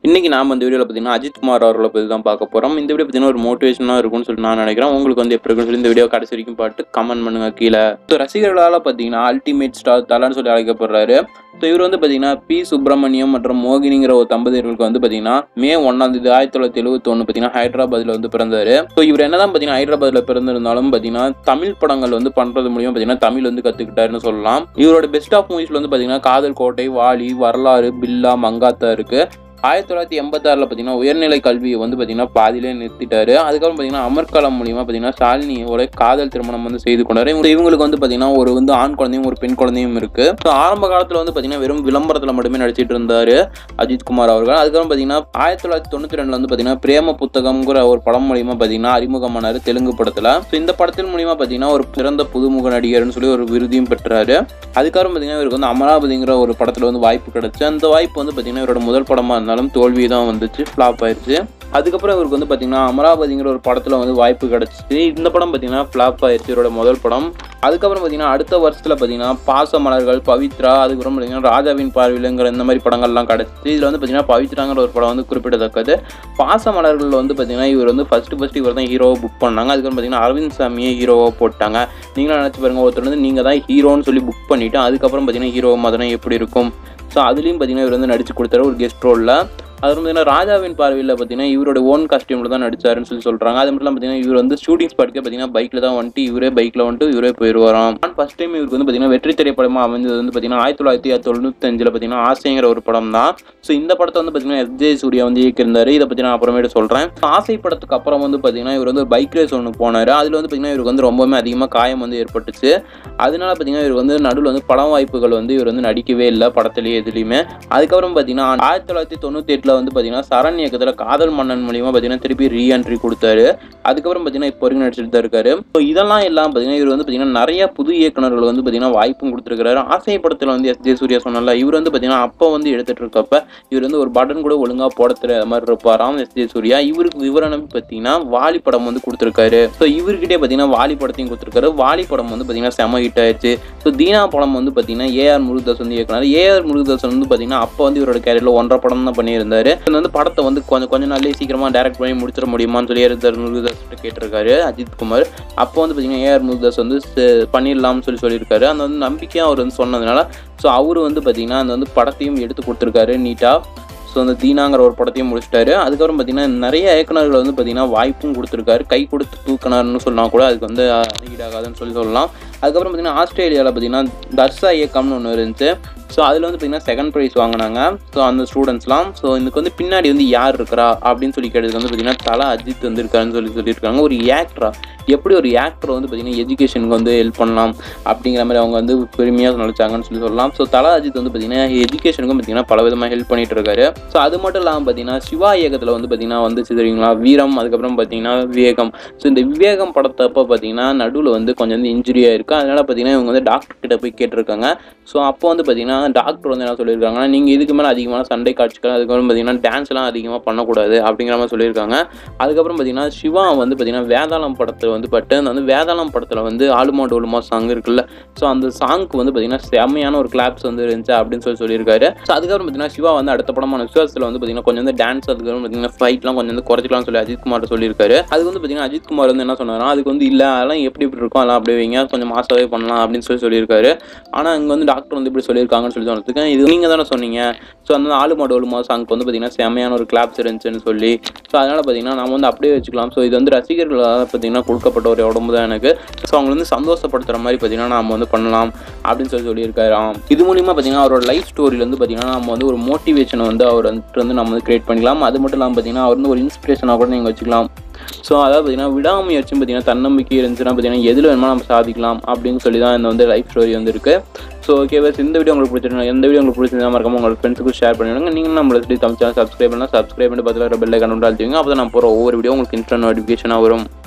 இன்னைக்கு நாம இந்த வீடியோவில் பார்த்தீங்கன்னா அஜித் குமார் அவர்களை பற்றி தான் பார்க்க போகிறோம் இந்த வீடியோ பார்த்தீங்கன்னா ஒரு மோட்டிவேஷனாக இருக்கும்னு சொல்லி நான் நினைக்கிறேன் உங்களுக்கு வந்து எப்படி இருக்குன்னு சொல்லி இந்த வீடியோ கடைசி வரைக்கும் பார்த்து கமெண்ட் பண்ணுங்க கீழே ஸோ ரசிகர்களால் பார்த்தீங்கன்னா அல்டிமேட் ஸ்டார் தலான்னு சொல்லி அழைக்கப்படுறாரு ஸோ இவர் வந்து பார்த்தீங்கன்னா பி சுப்பிரமணியம் மற்றும் மோகினிங்கிற ஒரு தம்பதியர்களுக்கு வந்து பார்த்தீங்கன்னா மே ஒன்றாம் தேதி ஆயிரத்தி தொள்ளாயிரத்தி எழுபத்தொன்று பார்த்தீங்கன்னா ஹைதராபாத்தில் வந்து பிறந்தாரு ஸோ இவர் என்னதான் பார்த்தீங்கன்னா ஹைதராபாத்தில் பிறந்திருந்தாலும் பார்த்தீங்கன்னா தமிழ் படங்கள் வந்து பண்ணுறது மூலியம் பார்த்தீங்கன்னா தமிழ் வந்து கற்றுக்கிட்டாருன்னு சொல்லலாம் இவரோட பெஸ்ட் ஆஃப் மூவிஸ்ல வந்து பார்த்தீங்கன்னா காதல் கோட்டை வாலி வரலாறு பில்லா மங்காத்தா இருக்கு ஆயிரத்தி தொள்ளாயிரத்தி எண்பத்தாறில் பார்த்தீங்கன்னா உயர்நிலை கல்வியை வந்து பார்த்தீங்கன்னா பாதியிலே நிறுத்திட்டாரு அதுக்கப்புறம் பார்த்தீங்கன்னா அமர்கலம் மூலியமா பார்த்தீங்கன்னா ஷாலினியோட காதல் திருமணம் வந்து செய்து கொண்டாரு இவங்க- இவங்களுக்கு வந்து பார்த்தீங்கன்னா ஒரு வந்து ஆண் குழந்தையும் ஒரு பெண் குழந்தையும் இருக்கு ஸோ ஆரம்ப காலத்தில் வந்து பார்த்தீங்கன்னா வெறும் விளம்பரத்தில் மட்டுமே நடிச்சிட்டு இருந்தாரு அஜித் குமார் அவர்கள் அதுக்கப்புறம் பார்த்தீங்கன்னா ஆயிரத்தி தொள்ளாயிரத்தி தொண்ணூற்றி ரெண்டில் வந்து பார்த்தீங்கன்னா பிரேம புத்தகம்ங்கிற ஒரு படம் மூலியமா பார்த்தீங்கன்னா அறிமுகமானார் தெலுங்கு படத்தில் ஸோ இந்த படத்தின் மூலியமா பார்த்தீங்கன்னா ஒரு சிறந்த புதுமுக நடிகர்னு சொல்லி ஒரு விருதையும் பெற்றாரு அதுக்கப்புறம் பார்த்தீங்கன்னா இவருக்கு வந்து அமராவதிங்கிற ஒரு படத்தில் வந்து வாய்ப்பு கிடைச்சு அந்த வாய்ப்பு வந்து பார்த்தீங்கன்னா இவரோட முதல் படமாக இருந்தாலும் தோல்வி தான் வந்துச்சு ஃப்ளாப் ஆயிடுச்சு அதுக்கப்புறம் இவருக்கு வந்து பார்த்தீங்கன்னா அமராவதிங்கிற ஒரு படத்தில் வந்து வாய்ப்பு கிடச்சிச்சு இந்த படம் பார்த்தீங்கன்னா ஃப்ளாப் ஆயிடுச்சு இவரோட முதல் படம் அதுக்கப்புறம் பார்த்தீங்கன்னா அடுத்த வருஷத்தில் பார்த்தீங்கன்னா பாசமலர்கள் பவித்ரா அதுக்கப்புறம் பார்த்தீங்கன்னா ராஜாவின் பார்வையிலங்கிற இந்த மாதிரி படங்கள்லாம் கிடச்சிச்சு இதில் வந்து பார்த்தீங்கன்னா பவித்ராங்கிற ஒரு படம் வந்து குறிப்பிடத்தக்கது பாசமலர்கள் வந்து பார்த்தீங்கன்னா இவர் வந்து ஃபஸ்ட்டு ஃபஸ்ட்டு இவர் தான் ஹீரோவை புக் பண்ணாங்க அதுக்கப்புறம் பார்த்தீங்கன்னா அரவிந்த் சாமியை ஹீரோவாக போட்டாங்க நீங்களும் நினச்சி பாருங்க ஒருத்தர் வந்து நீங்கள் தான் ஹீரோன்னு சொல்லி புக் பண்ணிவிட்டு அதுக்கப்புறம் பார்த்தீங்கன்னா ஹீரோ மாதிரி எப்படி இருக்கும் ஸோ அதுலேயும் பார்த்தீங்கன்னா இவர் வந்து நடிச்சு கொடுத்தாரு ஒரு கெஸ்ட் ரோலில் அது பார்த்தீங்கன்னா ராஜாவின் பார்வையில் பார்த்தீங்கன்னா இவரோட ஓன் காஸ்டியூமில் தான் நடிச்சாருன்னு சொல்லி சொல்கிறாங்க அது மட்டும் இல்லாமல் பார்த்தீங்கன்னா இவர் வந்து ஷூட்டிங் ஸ்பாட்க்கு பார்த்தீங்கன்னா பைக்கில் தான் வந்துட்டு இவரே பைக்கில் வந்துட்டு இவரே போயிடுவாராம் நான் ஃபஸ்ட் டைம் இவருக்கு வந்து பார்த்தீங்கன்னா வெற்றி திரைப்படமாக அமைஞ்சது வந்து பார்த்தீங்கன்னா ஆயிரத்தி தொள்ளாயிரத்தி தொண்ணூத்தஞ்சில் பார்த்தீங்கன்னா ஆசைங்கிற ஒரு படம் தான் ஸோ இந்த படத்தை வந்து பார்த்தீங்கன்னா எஸ் ஜே சூர்யா வந்து இயக்கியிருந்தாரு இதை பற்றி நான் அப்புறமேட்டு சொல்கிறேன் ஆசை படத்துக்கு அப்புறம் வந்து பார்த்தீங்கன்னா இவர் வந்து ஒரு பைக் ரேஸ் ஒன்று போனார் அதில் வந்து பார்த்தீங்கன்னா இவருக்கு வந்து ரொம்பவுமே அதிகமாக காயம் வந்து ஏற்பட்டுச்சு அதனால பார்த்தீங்கன்னா இவர் வந்து நடுவில் வந்து படம் வாய்ப்புகள் வந்து இவர் வந்து நடிக்கவே இல்லை படத்துலேயே எதுலேயுமே அதுக்கப்புறம் பார்த்தீங்கன்னா ஆயிரத்தி தொள்ளாயிரத்தி தொண்ணூற்றி எட்டில் வந்து பார்த்தீங்கன்னா சரண் இயக்கத்தில் காதல் மன்னன் மூலியமாக பார்த்தீங்கன்னா திருப்பி ரீஎன்ட்ரி கொடுத்தாரு அதுக்கப்புறம் பார்த்தீங்கன்னா இப்போ வரைக்கும் நடிச்சிட்டு தான் இருக்காரு ஸோ இதெல்லாம் எல்லாம் பார்த்தீங்கன்னா இவர் வந்து பார்த்தீங்கன்னா நிறைய புது இயக்குனர்கள் வந்து பார்த்தீங்கன்னா வாய்ப்பும் கொடுத்துருக்காரு ஆசை படத்தில் வந்து எஸ் ஜே சூர்யா சொன்னால இவர் வந்து பார்த்தீங்கன்னா அப்போ வந்து எடுத்துட்டு இருக்கப்ப இவர் வந்து ஒரு பட்டன் கூட ஒழுங்காக போட தெரியாத மாதிரி இருப்பாராம் எஸ் ஜே சூர்யா இவருக்கு இவரை நம்பி பார்த்தீங்கன்னா வாலி படம் வந்து கொடுத்துருக்காரு ஸோ இவர்கிட்டே பார்த்தீங்கன்னா வாலி படத்தையும் கொடுத்துருக்காரு வாலி படம் வந்து பார்த்தீங்கன்னா செம ஹிட் ஆயிடுச்சு ஸோ தீனா படம் வந்து பார்த்தீங்கன்னா ஏஆர் முருகதாஸ் வந்து இயக்குனாரு ஏஆர் முருகதாஸ் வந்து பார்த்தீங்கன்னா அப்போ வந்து இவரோட கேரியரில் ஒன்றரை படம் தான் பண்ணியிருந்தாரு இது வந்து படத்தை வந்து கொஞ்சம் கொஞ்ச நாள்லயே சீக்கிரமாக டேரக்ட் பண்ணி முடிச்சிட முடியுமான்னு சொல்லி ஏஆர் முருகதாஸ் கிட்ட கேட்டிருக்காரு அஜித் குமார் அப்போ வந்து பார்த்தீங்கன்னா ஏஆர் முருகதாஸ் வந்து ச- பண்ணிடலாம்னு சொல்லி சொல்லியிருக்காரு அந்த வந்து நம்பிக்கையாக அவர் வந்து சொன்னதுனால ஸோ அவர் வந்து பார்த்தீங்கன்னா அந்த வந்து படத்தையும் எடுத்து கொடுத்துருக்காரு நீட்டாக ஸோ அந்த தீனாங்கிற ஒரு படத்தையும் முடிச்சிட்டாரு அதுக்கப்புறம் பார்த்தீங்கன்னா நிறைய இயக்குனர்கள் வந்து பார்த்தீங்கன்னா வாய்ப்பும் கொடுத்துருக்காரு கை கொடுத்து தூக்கினார்னு சொன்னால் கூட அதுக்கு வந்து அஹ், ஈடாகாதுன்னு சொல்லி சொல்லலாம் அதுக்கப்புறம் பார்த்தீங்கன்னா ஆஸ்திரேலியாவில் பார்த்தீங்கன்னா தர்சா இயக்கம்னு ஒன்று இருந்துச்சு ஸோ அதில் வந்து பார்த்தீங்கன்னா செகண்ட் ப்ரைஸ் வாங்கினாங்க ஸோ அந்த ஸ்டூடெண்ட்ஸ்லாம் ஸோ இதுக்கு வந்து பின்னாடி வந்து யார் இருக்கிறா அப்படின்னு சொல்லி கேட்டதுக்கு வந்து பார்த்தீங்கன்னா தலா அஜித் வந்து இருக்காருன்னு சொல்லி சொல்லியிருக்காங்க ஒரு ஆக்டரா எப்படி ஒரு ஆக்டர் வந்து பார்த்தீங்கன்னா எஜுகேஷனுக்கு வந்து ஹெல்ப் பண்ணலாம் அப்படிங்கிற மாதிரி அவங்க வந்து பெருமையாக நினச்சாங்கன்னு சொல்லி சொல்லலாம் ஸோ தலா அஜித் வந்து பார்த்தீங்கன்னா எஜுகேஷனுக்கும் பார்த்தீங்கன்னா பல விதமாக ஹெல்ப் பண்ணிட்டு இருக்காரு ஸோ அது மட்டும் இல்லாமல் பார்த்தீங்கன்னா சிவா இயக்கத்தில் வந்து பார்த்தீங்கன்னா வந்துச்சு தெரியுங்களா வீரம் அதுக்கப்புறம் பார்த்தீங்கன்னா விவேகம் ஸோ இந்த விவேகம் படத்தப்போ பார்த்தீங்கன்னா நடுவில் வந்து கொஞ்சம் வந்து இன்ஜுரியாக இருக்குது அதனால பார்த்தீங்கன்னா இவங்க வந்து டாக்டர் கிட்ட போய் கேட்டிருக்காங்க ஸோ அப்போ வந்து பார்த்தீங்கன்னா டாக்டர் வந்து என்ன சொல்லியிருக்காங்கன்னா நீங்கள் இதுக்கு மேலே அதிகமான சண்டை காட்சிகள் அதுக்கப்புறம் பார்த்தீங்கன்னா டான்ஸ்லாம் அதிகமாக பண்ணக்கூடாது அப்படிங்கிற மாதிரி சொல்லியிருக்காங்க அதுக்கப்புறம் பார்த்தீங்கன்னா சிவா வந்து பார்த்தீங்கன்னா வேதாளம் படத்தில் வந்து பட்டு அந்த வந்து வேதாளம் படத்தில் வந்து ஆளுமா டோலுமா சாங் இருக்குல்ல ஸோ அந்த சாங்க்கு வந்து பார்த்தீங்கன்னா செம்மையான ஒரு கிளாப்ஸ் வந்து இருந்துச்சு அப்படின்னு சொல்லி சொல்லியிருக்காரு ஸோ அதுக்கப்புறம் பார்த்தீங்கன்னா சிவா வந்து அடுத்த படமான விசுவாசத்தில் வந்து பார்த்தீங்கன்னா கொஞ்சம் வந்து டான்ஸ் அதுக்கப்புறம் பார்த்தீங்கன்னா ஃபைட்லாம் கொஞ்சம் வந்து குறைச்சிக்கலாம்னு சொல்லி அஜித் குமார் சொல்லியிருக்காரு அதுக்கு வந்து பார்த்தீங்கன்னா அஜித் குமார் வந்து என்ன சொன்னாரா அதுக்கு வந்து இல்லை அதெல்லாம் எப்படி இப்படி இருக்கும் அதெல்லாம் அப்படியே வைங்க கொஞ்சம் மாசாவே பண்ணலாம் அப்படின்னு சொல்லி சொல்லியிருக்காரு ஆனால் இங்கே வந்து டாக்டர் வந்து இப்படி சொல்லியிருக்காங்கன்னு சொல்லி சொன்னதுக்கு இது நீங்கள் தானே சொன்னீங்க ஸோ அந்த ஆளு மாடோலுமா சாங்க்கு வந்து பார்த்தீங்கன்னா செம்மையான ஒரு கிளாப்ஸ் இருந்துச்சுன்னு சொல்லி ஸோ அதனால் பார்த்தீங்கன்னா நம்ம வந்து அப்படியே வச்சுக்கலாம் ஸோ இது வந்து ரசிகர்களால் பார்த்தீங்கன்னா கொடுக்கப்பட்ட ஒரு உடம்பு தான் எனக்கு ஸோ அவங்களை வந்து சந்தோஷப்படுத்துகிற மாதிரி பார்த்தீங்கன்னா நம்ம வந்து பண்ணலாம் அப்படின்னு சொல்லி சொல்லியிருக்காராம் இது மூலிமா பார்த்தீங்கன்னா அவரோட லைஃப் ஸ்டோரியில வந்து பார்த்தீங்கன்னா நம்ம வந்து ஒரு மோட்டிவேஷனை வந்து அவர் வந்துட்டு வந்து நம்ம வந்து கிரியேட் பண்ணிக்கலாம் அது மட்டும் இல்லாமல் பார்த்தீங்கன்னா அவர் வந்து ஒரு இன்ஸ்பிரேஷனாக கூட நீங்கள் வச்சுக்கலாம் ஸோ அதாவது பார்த்தீங்கன்னா விடாமுயற்சியும் பார்த்தீங்கன்னா தன்னம்பிக்கை இருந்துச்சுன்னா பார்த்தீங்கன்னா எதில் வேணுமோ நம்ம சாதிக்கலாம் அப்படின்னு சொல்லி தான் இந்த வந்து லைஃப் ஸ்டோரி வந்து இருக்கு ஸோ ஓகே பஸ் இந்த வீடியோ உங்களுக்கு பிடிச்சிருந்தா எந்த வீடியோ உங்களுக்கு பிடிச்சிருந்தா மறக்காம உங்கள் ஃப்ரெண்ட்ஸுக்கு ஷேர் பண்ணிவிடுங்க நீங்கள் நம்மளை சொல்லி தமிழ் சேனல் சப்ஸ்கிரைப் பண்ணால் சப்ஸ்கிரைப் பண்ணி பார்த்துல பெல்லை கண்டு அழுத்திங்க அப்போ தான் நான் போகிற ஒவ்வொரு வீடியோ உங்களுக்கு இன்ஸ்டன்ட் நோட்டிஃபிகேஷனாக வரும்